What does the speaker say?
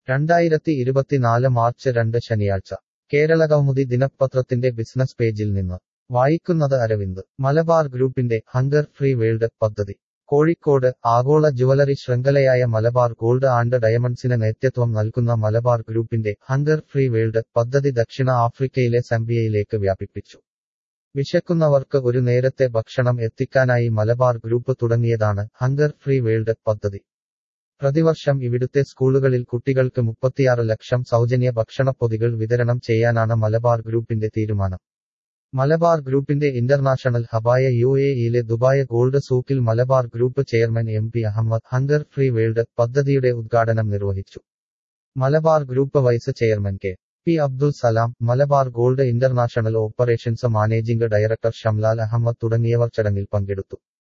രണ്ടായിരത്തി ഇരുപത്തിനാല് മാർച്ച് രണ്ട് ശനിയാഴ്ച കേരള കൗമുദി ദിനപത്രത്തിന്റെ ബിസിനസ് പേജിൽ നിന്ന് വായിക്കുന്നത് അരവിന്ദ് മലബാർ ഗ്രൂപ്പിന്റെ ഹങ്കർ ഫ്രീ വേൾഡ് പദ്ധതി കോഴിക്കോട് ആഗോള ജുവലറി ശൃംഖലയായ മലബാർ ഗോൾഡ് ആൻഡ് ഡയമണ്ട്സിന് നേതൃത്വം നൽകുന്ന മലബാർ ഗ്രൂപ്പിന്റെ ഹങ്കർ ഫ്രീ വേൾഡ് പദ്ധതി ദക്ഷിണ ആഫ്രിക്കയിലെ സംബിയയിലേക്ക് വ്യാപിപ്പിച്ചു വിശക്കുന്നവർക്ക് ഒരു നേരത്തെ ഭക്ഷണം എത്തിക്കാനായി മലബാർ ഗ്രൂപ്പ് തുടങ്ങിയതാണ് ഹങ്കർ ഫ്രീ വേൾഡ് പദ്ധതി പ്രതിവർഷം ഇവിടുത്തെ സ്കൂളുകളിൽ കുട്ടികൾക്ക് മുപ്പത്തിയാറ് ലക്ഷം സൗജന്യ ഭക്ഷണപ്പൊതികൾ വിതരണം ചെയ്യാനാണ് മലബാർ ഗ്രൂപ്പിന്റെ തീരുമാനം മലബാർ ഗ്രൂപ്പിന്റെ ഇന്റർനാഷണൽ ഹബായ യു എ ഇയിലെ ദുബായ് ഗോൾഡ് സൂക്കിൽ Malabar group chairman M P Ahammed hunger free world പദ്ധതിയുടെ ഉദ്ഘാടനം നിർവഹിച്ചു Malabar group vice chairman K P Abdul Salam Malabar gold international operations managing director Shamlal Ahammed തുടങ്ങിയവർ ചടങ്ങിൽ പങ്കെടുത്തു